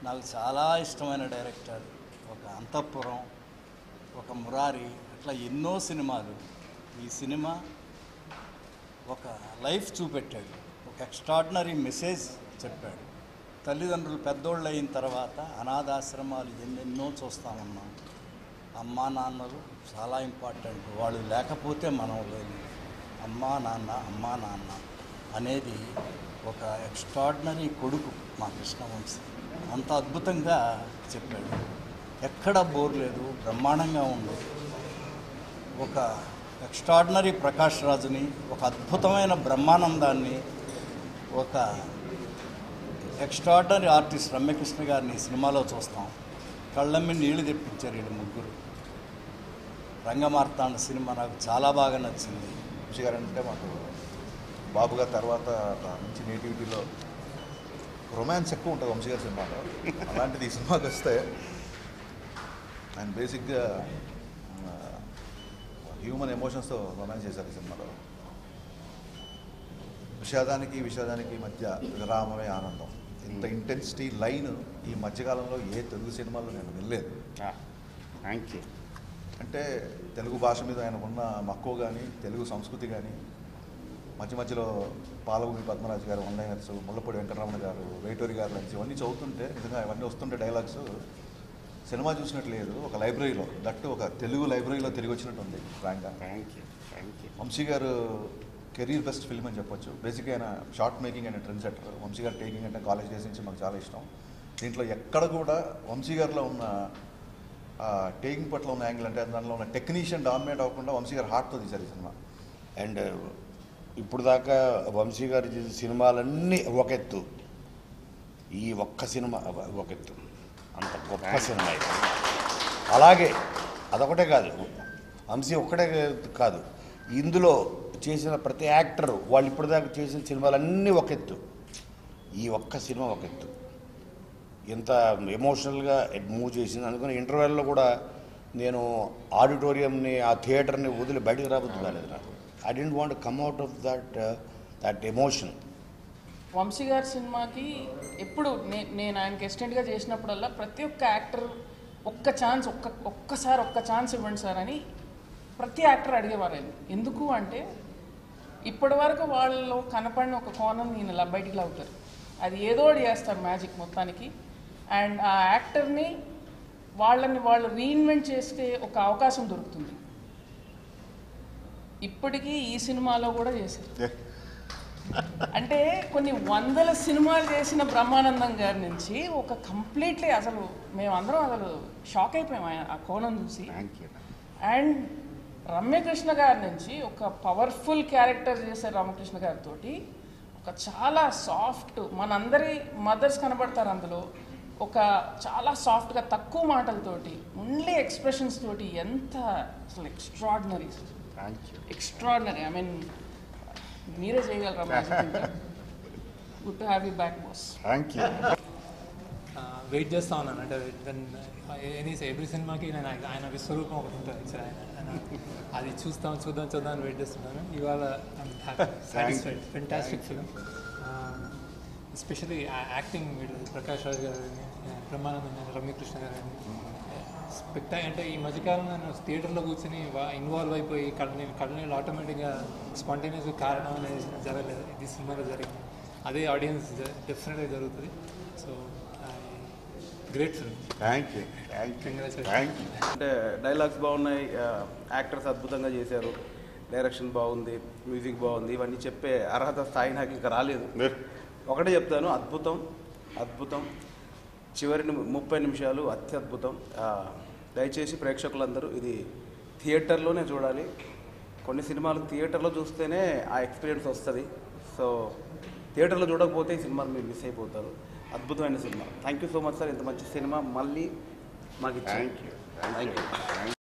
నాకు చాలా ఇష్టమైన డైరెక్టర్ ఒక అంతఃపురం ఒక మురారి అట్లా ఎన్నో సినిమాలు ఈ సినిమా ఒక లైఫ్ చూపెట్టాడు ఒక ఎక్స్ట్రాడినరీ మెసేజ్ చెప్పాడు తల్లిదండ్రులు పెద్దోళ్ళు అయిన తర్వాత అనాథాశ్రమాలు ఎన్నెన్నో చూస్తా ఉన్నాం అమ్మా నాన్నలు చాలా ఇంపార్టెంట్ వాళ్ళు లేకపోతే మనం లేదు అమ్మా నాన్న అమ్మా నాన్న అనేది ఒక ఎక్స్ట్రాడినరీ కొడుకు మా కృష్ణవంశీ అంత అద్భుతంగా చెప్పాడు ఎక్కడ బోర్ లేదు బ్రహ్మాండంగా ఉంది ఒక ఎక్స్ట్రాడినరీ ప్రకాష్ రాజుని ఒక అద్భుతమైన బ్రహ్మానందాన్ని ఒక ఎక్స్ట్రాడినరీ ఆర్టిస్ట్ రమ్యకృష్ణ గారిని ఈ సినిమాలో చూస్తాం కళ్ళమ్మి నీళ్లు తెప్పించారు వీళ్ళు ముగ్గురు రంగమార్తాండ సినిమా నాకు చాలా బాగా నచ్చింది వంశీ గారు అంటే మాకు బాబు గారి తర్వాత మంచి నేటివిటీలో రొమాన్స్ ఎక్కువ ఉంటుంది వంశీ గారి సినిమాలో అలాంటిది ఈ సినిమాకి వస్తే ఆయన బేసిక్గా హ్యూమన్ ఎమోషన్స్తో రొమాన్స్ చేశారు ఈ సినిమాలో విషాదానికి విషాదానికి మధ్య విరామమే ఆనందం ఇంత ఇంటెన్సిటీ లైన్ ఈ మధ్యకాలంలో ఏ తెలుగు సినిమాలో నేను వినలేదు థ్యాంక్ యూ అంటే తెలుగు భాష మీద ఆయనకున్న మక్కువ కానీ తెలుగు సంస్కృతి కానీ మధ్య మధ్యలో పాలభూమి పద్మరాజు గారు వన్లైనర్స్ ముల్లపూడి వెంకటరమణ గారు వేటూరి గారు నుంచి ఇవన్నీ చదువుతుంటే నిజంగా ఇవన్నీ వస్తుంటే డైలాగ్స్ సినిమా చూసినట్టు లేదు ఒక లైబ్రరీలో దట్టు ఒక తెలుగు లైబ్రరీలో తిరిగి వచ్చినట్టు ఉంది ఫ్రాంక్గా thank you thank you Vamsi గారు కెరీర్ బెస్ట్ ఫిల్మ్ అని చెప్పొచ్చు బేసిక్గా ఆయన short making and trendsetter Vamsi గారు టేకింగ్ అంటే కాలేజ్ డేస్ నుంచి మాకు చాలా ఇష్టం దీంట్లో ఎక్కడ కూడా వంశీ గారిలో ఉన్న టేకింగ్ పట్ల ఉన్న యాంగిల్ అంటే దానిలో ఉన్న టెక్నీషియన్ డామినేట్ అవ్వకుండా వంశీ గారు హార్ట్తో తీశారు ఈ సినిమా అండ్ ఇప్పుడు దాకా వంశీ గారు చేసిన సినిమాలన్నీ ఒక ఎత్తు ఈ ఒక్క సినిమా ఒక ఎత్తు అంత గొప్ప సినిమా ఇది అలాగే అదొకటే కాదు వంశీ ఒక్కటే కాదు ఇందులో చేసిన ప్రతి యాక్టర్ వాళ్ళు ఇప్పుడు దాకా చేసిన సినిమాలన్నీ ఒక ఎత్తు ఈ ఒక్క సినిమా ఒక ఎత్తు ఎంత ఎమోషనల్గా మూవ్ చేసింది అందుకని ఇంటర్వెల్లో కూడా నేను ఆడిటోరియంని ఆ థియేటర్ని వదిలి బయటకు రాబోద్దు కాలేదు నాకు I don't want come out of that that emotion Vamsi గారి సినిమాకి ఎప్పుడు నే- నేను ఆయనకి అసిస్టెంట్గా చేసినప్పుడల్లా ప్రతి ఒక్క యాక్టర్ ఒక్క ఛాన్స్ ఒక్క ఒక్కసారి ఒక్క ఛాన్స్ ఇవ్వండి సార్ అని ప్రతి యాక్టర్ అడిగేవారు ఆయన ఎందుకు అంటే ఇప్పటి వరకు వాళ్ళు కనపడిన ఒక కోణం నేను ఇలా బయటికి లాగుతారు అది ఏదో ఒకటి చేస్తారు మ్యాజిక్ మొత్తానికి అండ్ ఆ యాక్టర్ని వాళ్ళని వాళ్ళు రీఇన్వెంట్ చేస్తే ఒక అవకాశం దొరుకుతుంది ఇప్పటికీ ఈ సినిమాలో కూడా చేశారు అంటే కొన్ని వందల సినిమాలు చేసిన బ్రహ్మానందం గారి నుంచి ఒక కంప్లీట్లీ అసలు మేమందరం అసలు షాక్ అయిపోయాం ఆయన ఆ కోణం చూసి థ్యాంక్ యూ అండ్ రమ్యకృష్ణ గారి నుంచి ఒక పవర్ఫుల్ క్యారెక్టర్ చేసే రామకృష్ణ గారితో ఒక చాలా సాఫ్ట్ మనందరి మదర్స్ కనబడతారు అందులో ఒక చాలా సాఫ్ట్గా తక్కువ మాటలతోటి ఓన్లీ ఎక్స్ప్రెషన్స్ తోటి ఎంత అసలు extraordinary thank you extraordinary I mean మీరే చేయగలరా good to have you back boss thank you wait చేస్తా ఉన్నాను అంటే ఎనీ ఎవ్రీ సినిమాకి నేను ఆయన- ఆయన విశ్వరూపం ఒకటి ఉంటుంది actually ఆయన ఆయన అది చూస్తాం చూద్దాం చూద్దాం అని వెయిట్ చేస్తున్నాను ఇవాళ satisfied fantastic film especially acting వీళ్ళు ప్రకాష్ రాజ్ గారు కానీ బ్రహ్మానందం కానీ రమ్యకృష్ణ గారు కానీ స్పెక్టా అంటే ఈ మధ్యకాలంలో నేను థియేటర్లో కూర్చొని ఇన్వాల్వ్ అయిపోయి కళ్ళ కళ్ళనీళ్ళు ఆటోమేటిక్గా స్పాంటేనియస్గా కారణం అనేది జరగలేదు ఇది సినిమాలో జరిగింది అదే ఆడియన్స్ డెఫినెట్గా జరుగుతుంది so great film thank you thank you Congratulations. Thank you అంటే డైలాగ్స్ బాగున్నాయి ఆ, యాక్టర్స్ అద్భుతంగా చేశారు డైరెక్షన్ బాగుంది మ్యూజిక్ బాగుంది ఇవన్నీ చెప్పే అర్హత స్థాయి నాకు ఇంకా రాలేదు ఒకటే చెప్తాను అద్భుతం అద్భుతం చివరి ని- ముప్పై నిమిషాలు అత్యద్భుతం ఆ, దయచేసి ప్రేక్షకులందరూ ఇది థియేటర్లోనే చూడాలి కొన్ని సినిమాలు థియేటర్లో చూస్తేనే ఆ ఎక్స్పీరియన్స్ వస్తుంది సో థియేటర్లో చూడకపోతే ఈ సినిమాలు మీరు మిస్ అయిపోతారు అద్భుతమైన సినిమా thank you so much sir ఇంత మంచి సినిమా మళ్ళీ మాకు ఇచ్చారు థ్యాంక్ యూ థ్యాంక్ యూ